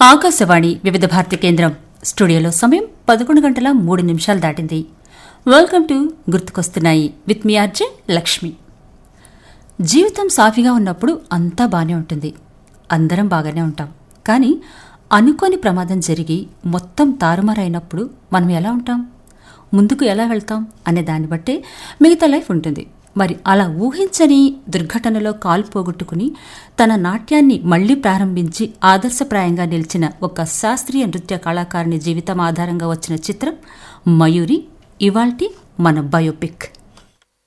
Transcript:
ఆకాశవాణి వివిధ భారతి కేంద్రం స్టూడియోలో సమయం పదకొండు గంటల మూడు నిమిషాలు దాటింది వెల్కమ్ టు గుర్తుకొస్తున్నాయి విత్ మీ ఆర్జే లక్ష్మి జీవితం సాఫీగా ఉన్నప్పుడు అంతా బాగానే ఉంటుంది అందరం బాగానే ఉంటాం కానీ అనుకోని ప్రమాదం జరిగి మొత్తం తారుమారైనప్పుడు మనం ఎలా ఉంటాం ముందుకు ఎలా వెళ్తాం అనే దాన్ని బట్టే మిగతా లైఫ్ ఉంటుంది మరి అలా ఊహించని దుర్ఘటనలో కాలు పోగొట్టుకుని తన నాట్యాన్ని మళ్లీ ప్రారంభించి ఆదర్శప్రాయంగా నిలిచిన ఒక శాస్త్రీయ నృత్య కళాకారుని జీవితం ఆధారంగా వచ్చిన చిత్రం మయూరి ఇవాల్టి మన బయోపిక్